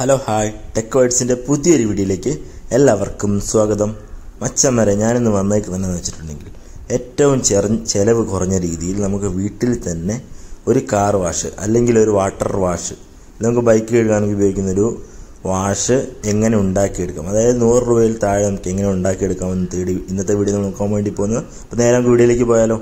Hello hi tech വേർഡ്സിൻ്റെ പുതിയൊരു വീഡിയോയിലേക്ക് എല്ലാവർക്കും സ്വാഗതം മച്ചം വരെ ഞാനിന്ന് വന്നേക്കുന്നതെന്ന് വെച്ചിട്ടുണ്ടെങ്കിൽ ഏറ്റവും ചെറ ചെലവ് കുറഞ്ഞ രീതിയിൽ നമുക്ക് വീട്ടിൽ തന്നെ ഒരു കാർ വാഷ് അല്ലെങ്കിൽ ഒരു വാട്ടർ വാഷ് നമുക്ക് ബൈക്ക് കഴുകാനൊക്കെ ഉപയോഗിക്കുന്ന ഒരു വാഷ് എങ്ങനെ ഉണ്ടാക്കിയെടുക്കാം അതായത് നൂറ് രൂപയിൽ താഴെ നമുക്ക് എങ്ങനെ ഉണ്ടാക്കിയെടുക്കാമെന്ന് തേടി ഇന്നത്തെ വീഡിയോ നോക്കാൻ വേണ്ടി പോകുന്നത് അപ്പോൾ നേരെ നമുക്ക് വീഡിയോയിലേക്ക് പോയാലോ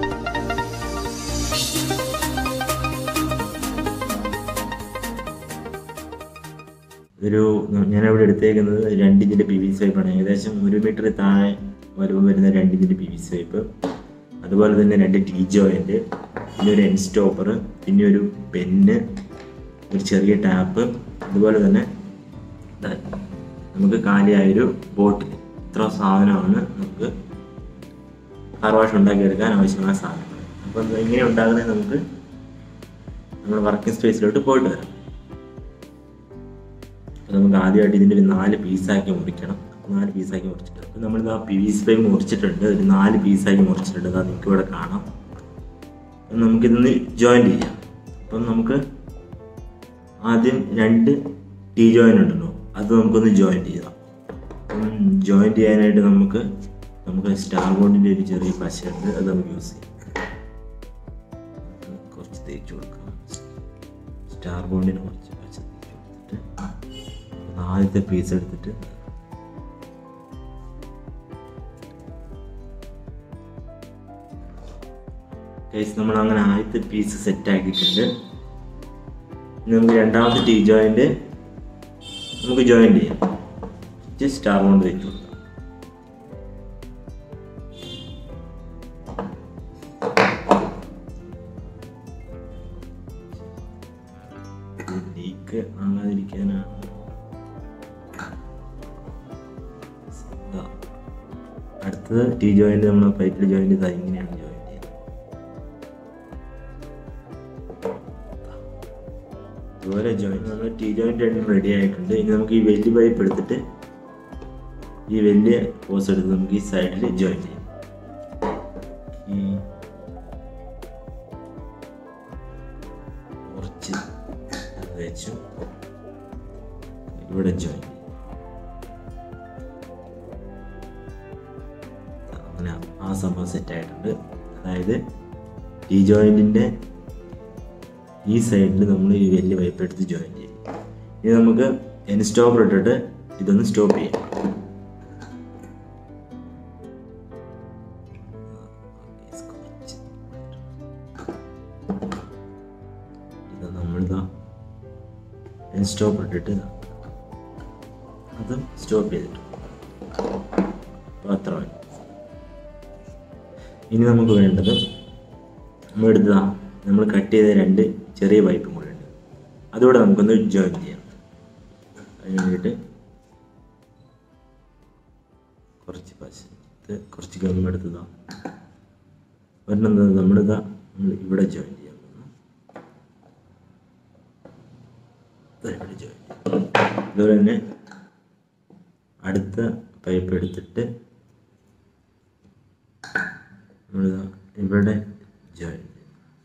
ഒരു ഞാനിവിടെ എടുത്തേക്കുന്നത് രണ്ട് ഇഞ്ചിൻ്റെ പി വി സി പൈപ്പാണ് ഏകദേശം ഒരു മീറ്റർ താഴെ വലുപ്പം വരുന്ന രണ്ട് ഇഞ്ചിൻ്റെ പി വി സി പൈപ്പ് അതുപോലെ തന്നെ രണ്ട് ടീ ജോയിൻ്റ് പിന്നെ ഒരു എൻ സ്റ്റോപ്പർ പിന്നെ ഒരു പെന്ന് ഒരു ചെറിയ ടാപ്പ് അതുപോലെ തന്നെ ദാ നമുക്ക് കാലിയായൊരു ബോട്ടിൽ ഇത്ര സാധനമാണ് നമുക്ക് കാർ വാഷ് ഉണ്ടാക്കിയെടുക്കാൻ ആവശ്യമായ സാധനങ്ങൾ അപ്പം ഇങ്ങനെ ഉണ്ടാകുന്നത് നമുക്ക് നമ്മുടെ വർക്കിംഗ് സ്പേസിലോട്ട് പോയിട്ട് വരാം അപ്പോൾ നമുക്ക് ആദ്യമായിട്ട് ഇതിൻ്റെ ഒരു നാല് പീസാക്കി മുറിക്കണം നാല് പീസാക്കി മുറിച്ചിട്ട് അപ്പോൾ നമ്മളിത് ആ പി വി സി പൈപ്പ് മുറിച്ചിട്ടുണ്ട് ഒരു നാല് പീസാക്കി മുറിച്ചിട്ടുണ്ട് അത് നിങ്ങൾക്ക് ഇവിടെ കാണാം അപ്പം നമുക്കിതൊന്ന് ജോയിൻ ചെയ്യാം അപ്പം നമുക്ക് ആദ്യം രണ്ട് ടീ ജോയിൻ ഉണ്ടല്ലോ അത് നമുക്കൊന്ന് ജോയിൻ ചെയ്യാം അപ്പം ജോയിൻ ചെയ്യാനായിട്ട് നമുക്ക് നമുക്ക് സ്റ്റാർ ബോണ്ടിൻ്റെ ഒരു ചെറിയ പശയുണ്ട് അത് നമുക്ക് യൂസ് ചെയ്യാം കുറച്ച് തേച്ച് കൊടുക്കാം സ്റ്റാർ ബോണ്ടിന് കുറച്ച് പശ തേച്ച് കൊടുത്തിട്ട് ആദ്യത്തെ പീസ് എടുത്തിട്ട് കേസ് നമ്മൾ അങ്ങനെ ആദ്യത്തെ പീസ് സെറ്റ് ആക്കിയിട്ടുണ്ട് ഇനി നമുക്ക് രണ്ടാമത്തെ ടീ ജോയിന്റ് നമുക്ക് ജോയിൻ ചെയ്യാം ജസ്റ്റ് സ്റ്റാർ കൊണ്ട് വെച്ചു കൊടുക്കാം ലീക്ക് ആകാതിരിക്കാനാണ് ഇതാ. അടുത്തത് ടീ ജോയിന്റ് നമ്മൾ പൈപ്പിൽ ജോയിന്റ് ഇതാ ഇങ്ങനെയാണ് ജോയിൻ ചെയ്യുന്നത് ഇതുപോലെ ജോയിന്റ് നമ്മൾ ടീ ജോയിന്റ് രണ്ടും റെഡി ആയിട്ടുണ്ട് ഇനി നമുക്ക് ഈ വലിയ പൈപ്പ് എടുത്തിട്ട് ഈ വലിയ ഹോസ് എടുത്ത് നമുക്ക് ഈ സൈഡിൽ ജോയിൻ ചെയ്യാം ഈ കുറച്ച് അത് വെച്ചു ഇവിടെ ജോയിൻ ചെയ്യും അങ്ങനെ ആ സംഭവം സെറ്റ് ആയിട്ടുണ്ട് അതായത് ഈ ജോയിൻറ്റിൻ്റെ ഈ സൈഡിൽ നമ്മൾ ഈ വലിയ പൈപ്പ് എടുത്ത് ജോയിൻ ചെയ്യും ഇനി നമുക്ക് എൻ സ്റ്റോപ്പർ ഇട്ടിട്ട് ഇതൊന്ന് സ്റ്റോപ്പ് ചെയ്യാം ഇത് നമ്മളിതാ എൻ സ്റ്റോപ്പർ ഇട്ടിട്ട് ഇതാ അതും സ്റ്റോപ്പ് ചെയ്തിട്ട് അപ്പോൾ അത്ര മതി ഇനി നമുക്ക് വേണ്ടത് നമ്മൾ എടുത്തതാ നമ്മൾ കട്ട് ചെയ്ത രണ്ട് ചെറിയ പൈപ്പും കൂടെ ഉണ്ട് അതുകൂടെ നമുക്കൊന്ന് ജോയിൻ ചെയ്യാം അതിന് വേണ്ടിയിട്ട് കുറച്ച് പശ എടുത്ത് കുറച്ച് ഗം എടുത്തതാ ഒരെണ്ണം എന്താ നമ്മളിതാ നമ്മൾ ഇവിടെ ജോയിൻ ചെയ്യാൻ പോകുന്നു ദാ ഇവിടെ ജോയിൻ ചെയ്യാം അതുപോലെ തന്നെ അടുത്ത പൈപ്പ് എടുത്തിട്ട് നമ്മളിതാ ഇവിടെ ജോയിൻ ചെയ്യും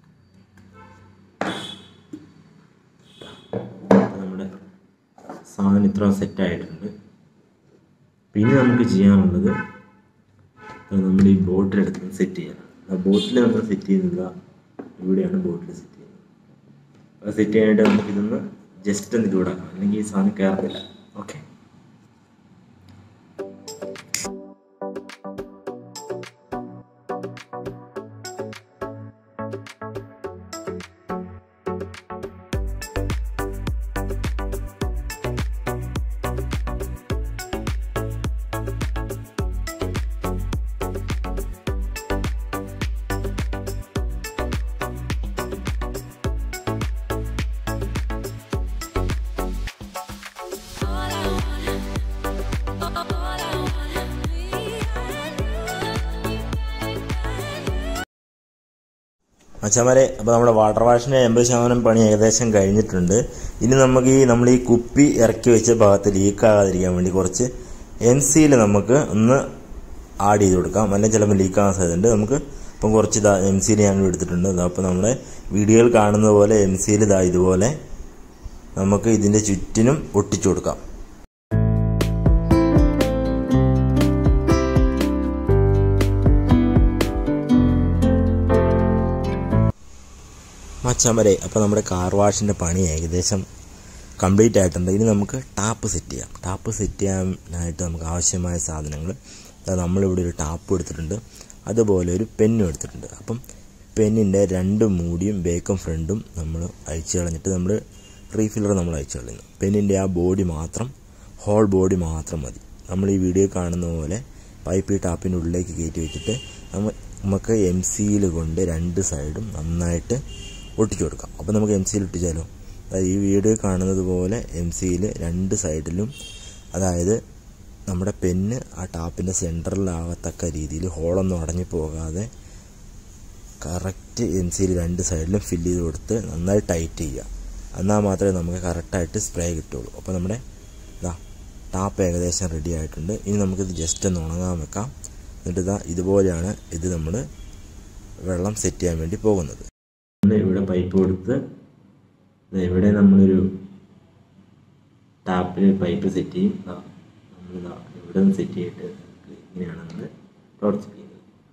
നമ്മുടെ സാധനം ഇത്ര സെറ്റ് ആയിട്ടുണ്ട് പിന്നെ നമുക്ക് ചെയ്യാനുള്ളത് നമ്മൾ ഈ ബോട്ടിൽ എടുത്ത് സെറ്റ് ചെയ്യണം ആ ബോട്ടിൽ നമ്മൾ സെറ്റ് ചെയ്യുന്നത് ഇവിടെയാണ് ബോട്ടിൽ സെറ്റ് ചെയ്യുന്നത് അത് സെറ്റ് ചെയ്യാനായിട്ട് നമുക്കിതൊന്ന് ജസ്റ്റ് ഒന്ന് ചൂടാക്കാം അല്ലെങ്കിൽ ഈ സാധനം കയറത്തില്ല ഓക്കെ മച്ചമാരെ അപ്പോൾ നമ്മുടെ വാട്ടർ വാഷിൻ്റെ എൺപത് ശതമാനം പണി ഏകദേശം കഴിഞ്ഞിട്ടുണ്ട് ഇനി നമുക്ക് ഈ നമ്മൾ ഈ കുപ്പി ഇറക്കി വെച്ച ഭാഗത്ത് ലീക്ക് ആകാതിരിക്കാൻ വേണ്ടി കുറച്ച് എം സിയിൽ നമുക്ക് ഒന്ന് ആഡ് ചെയ്ത് കൊടുക്കാം അല്ലെങ്കിൽ ചിലപ്പോൾ ലീക്ക് ആകാൻ സാധ്യതയുണ്ട് നമുക്ക് ഇപ്പം കുറച്ച് ഇതാ എം സിയിൽ ഞാൻ എടുത്തിട്ടുണ്ട് അപ്പോൾ നമ്മുടെ വീഡിയോയിൽ കാണുന്ന പോലെ എം സിയിൽ ഇതാ ഇതുപോലെ നമുക്ക് ഇതിൻ്റെ ചുറ്റിനും ഒട്ടിച്ചു കൊടുക്കാം മച്ചാമരെ അപ്പോൾ നമ്മുടെ കാർ വാഷിൻ്റെ പണി ഏകദേശം കംപ്ലീറ്റ് ആയിട്ടുണ്ട് ഇനി നമുക്ക് ടാപ്പ് സെറ്റ് ചെയ്യാം ടാപ്പ് സെറ്റ് ചെയ്യാനായിട്ട് നമുക്ക് ആവശ്യമായ സാധനങ്ങൾ നമ്മളിവിടെ ഒരു ടാപ്പ് എടുത്തിട്ടുണ്ട് അതുപോലെ ഒരു പെന്നും എടുത്തിട്ടുണ്ട് അപ്പം പെന്നിൻ്റെ രണ്ട് മൂടിയും ബേക്കും ഫ്രണ്ടും നമ്മൾ അഴിച്ചു കളഞ്ഞിട്ട് നമ്മൾ റീഫില്ലർ നമ്മൾ അഴിച്ചു കളയുന്നു പെന്നിൻ്റെ ആ ബോഡി മാത്രം ഹോൾ ബോഡി മാത്രം മതി നമ്മൾ ഈ വീഡിയോ കാണുന്ന പോലെ പൈപ്പ് ഈ ടാപ്പിൻ്റെ ഉള്ളിലേക്ക് കയറ്റി വെച്ചിട്ട് നമ്മ നമുക്ക് എം സിയിൽ കൊണ്ട് രണ്ട് സൈഡും നന്നായിട്ട് ഒട്ടിച്ചു കൊടുക്കാം അപ്പോൾ നമുക്ക് എം സിയിൽ ഒട്ടിച്ചാലോ അതായത് ഈ വീഡിയോ കാണുന്നത് പോലെ എം സിയിൽ രണ്ട് സൈഡിലും അതായത് നമ്മുടെ പെന്ന് ആ ടാപ്പിൻ്റെ സെൻറ്ററിലാവത്തക്ക രീതിയിൽ ഹോളൊന്നും അടഞ്ഞു പോകാതെ കറക്റ്റ് എം സിയിൽ രണ്ട് സൈഡിലും ഫില്ല് ചെയ്ത് കൊടുത്ത് നന്നായി ടൈറ്റ് ചെയ്യുക എന്നാൽ മാത്രമേ നമുക്ക് കറക്റ്റായിട്ട് സ്പ്രേ കിട്ടുള്ളൂ അപ്പോൾ നമ്മുടെ ഇതാ ടാപ്പ് ഏകദേശം റെഡി ആയിട്ടുണ്ട് ഇനി നമുക്കിത് ജസ്റ്റ് ഒന്ന് ഉണങ്ങാൻ വെക്കാം എന്നിട്ട് ഇതാ ഇതുപോലെയാണ് ഇത് നമ്മൾ വെള്ളം സെറ്റ് ചെയ്യാൻ വേണ്ടി പോകുന്നത് ഇവിടെ പൈപ്പ് കൊടുത്ത് ഇവിടെ നമ്മളൊരു ടാപ്പിൽ പൈപ്പ് സെറ്റ് ചെയ്യും നമ്മളിതാ ഇവിടെ നിന്ന് സെറ്റ് ചെയ്തിട്ട് ഇങ്ങനെയാണ് നമ്മൾ പ്രവർത്തിപ്പിക്കുന്നത്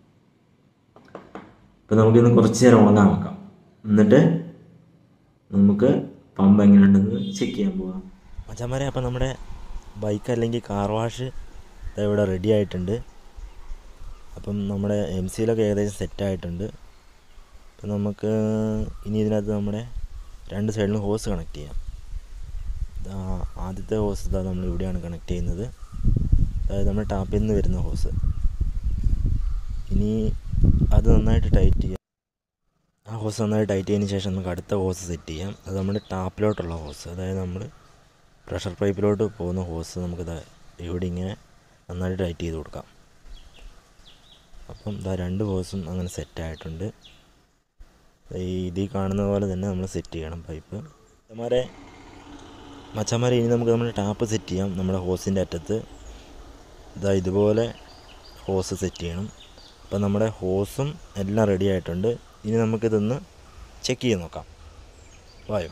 ഇപ്പം നമുക്കിന്ന് കുറച്ച് നേരം ഉണങ്ങാൻ വെക്കാം എന്നിട്ട് നമുക്ക് പമ്പ് എങ്ങനെയുണ്ടെന്ന് ചെക്ക് ചെയ്യാൻ പോവാം മച്ചാമാരെ അപ്പം നമ്മുടെ ബൈക്ക് അല്ലെങ്കിൽ കാർ വാഷ് ഇവിടെ റെഡി ആയിട്ടുണ്ട് അപ്പം നമ്മുടെ എം സിയിലൊക്കെ ഏകദേശം സെറ്റായിട്ടുണ്ട് അപ്പം നമുക്ക് ഇനി ഇതിനകത്ത് നമ്മുടെ രണ്ട് സൈഡിലും ഹോസ് കണക്ട് ചെയ്യാം ആദ്യത്തെ ഹോസ് ഇതാ നമ്മൾ ഇവിടെയാണ് കണക്ട് ചെയ്യുന്നത് അതായത് നമ്മുടെ ടാപ്പിൽ നിന്ന് വരുന്ന ഹോസ് ഇനി അത് നന്നായിട്ട് ടൈറ്റ് ചെയ്യാം ആ ഹോസ് നന്നായിട്ട് ടൈറ്റ് ചെയ്തതിന് ശേഷം നമുക്ക് അടുത്ത ഹോസ് സെറ്റ് ചെയ്യാം അത് നമ്മുടെ ടാപ്പിലോട്ടുള്ള ഹോസ് അതായത് നമ്മൾ പ്രഷർ പൈപ്പിലോട്ട് പോകുന്ന ഹോസ് നമുക്കിത് ഇവിടെ ഇങ്ങനെ നന്നായിട്ട് ടൈറ്റ് ചെയ്ത് കൊടുക്കാം അപ്പം ഇതാ രണ്ട് ഹോസും അങ്ങനെ സെറ്റായിട്ടുണ്ട് ഈ ഇതിൽ കാണുന്ന പോലെ തന്നെ നമ്മൾ സെറ്റ് ചെയ്യണം പൈപ്പ് മച്ചന്മാരെ മച്ചന്മാരെ ഇനി നമുക്ക് നമ്മുടെ ടാപ്പ് സെറ്റ് ചെയ്യാം നമ്മുടെ ഹോസിൻ്റെ അറ്റത്ത് ഇതാ ഇതുപോലെ ഹോസ് സെറ്റ് ചെയ്യണം അപ്പം നമ്മുടെ ഹോസും എല്ലാം റെഡി ആയിട്ടുണ്ട് ഇനി നമുക്കിതൊന്ന് ചെക്ക് ചെയ്ത് നോക്കാം വായോ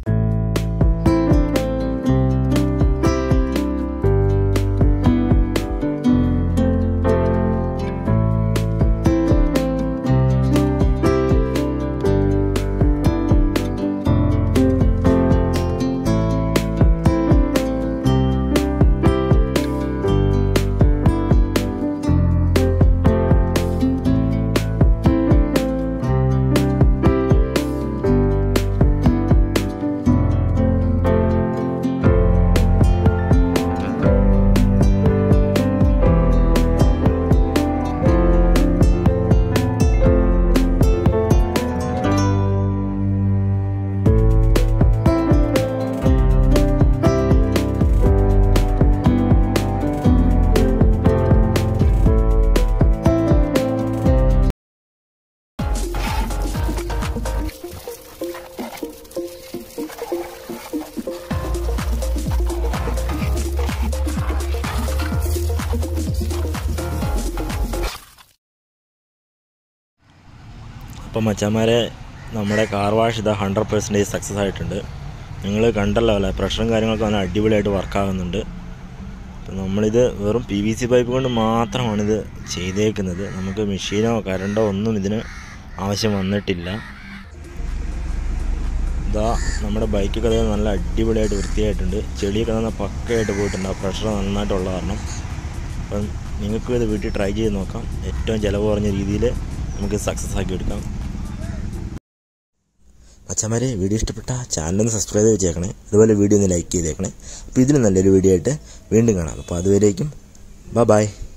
അപ്പം മച്ചാന്മാരെ നമ്മുടെ കാർ വാഷ് ഇതാ ഹൺഡ്രഡ് പെർസെൻറ്റേജ് സക്സസ് ആയിട്ടുണ്ട് നിങ്ങൾ കണ്ടല്ലോ അല്ലേ പ്രഷറും കാര്യങ്ങളൊക്കെ നല്ല അടിപൊളിയായിട്ട് വർക്കാകുന്നുണ്ട് അപ്പം നമ്മളിത് വെറും പി വി സി പൈപ്പ് കൊണ്ട് മാത്രമാണിത് ചെയ്തേക്കുന്നത് നമുക്ക് മെഷീനോ കരണ്ടോ ഒന്നും ഇതിന് ആവശ്യം വന്നിട്ടില്ല ഇതാ നമ്മുടെ ബൈക്കൊക്കെ അത് നല്ല അടിപൊളിയായിട്ട് വൃത്തിയായിട്ടുണ്ട് ചെളിയൊക്കെ നല്ല പക്കയായിട്ട് പോയിട്ടുണ്ട് ആ പ്രഷർ നന്നായിട്ടുള്ള കാരണം അപ്പം നിങ്ങൾക്കും ഇത് വീട്ടിൽ ട്രൈ ചെയ്ത് നോക്കാം ഏറ്റവും ചിലവ് കുറഞ്ഞ രീതിയിൽ നമുക്ക് സക്സസ് ആക്കി എടുക്കാം അച്ഛന്മാരെ വീഡിയോ ഇഷ്ടപ്പെട്ട ചാനലൊന്ന് സബ്സ്ക്രൈബ് ചെയ്ത് വെച്ചേക്കണേ അതുപോലെ വീഡിയോ ഒന്ന് ലൈക്ക് ചെയ്തേക്കണേ അപ്പോൾ ഇതിന് നല്ലൊരു വീഡിയോ ആയിട്ട് വീണ്ടും കാണാം അപ്പോൾ അതുവരേക്കും ബൈ ബൈ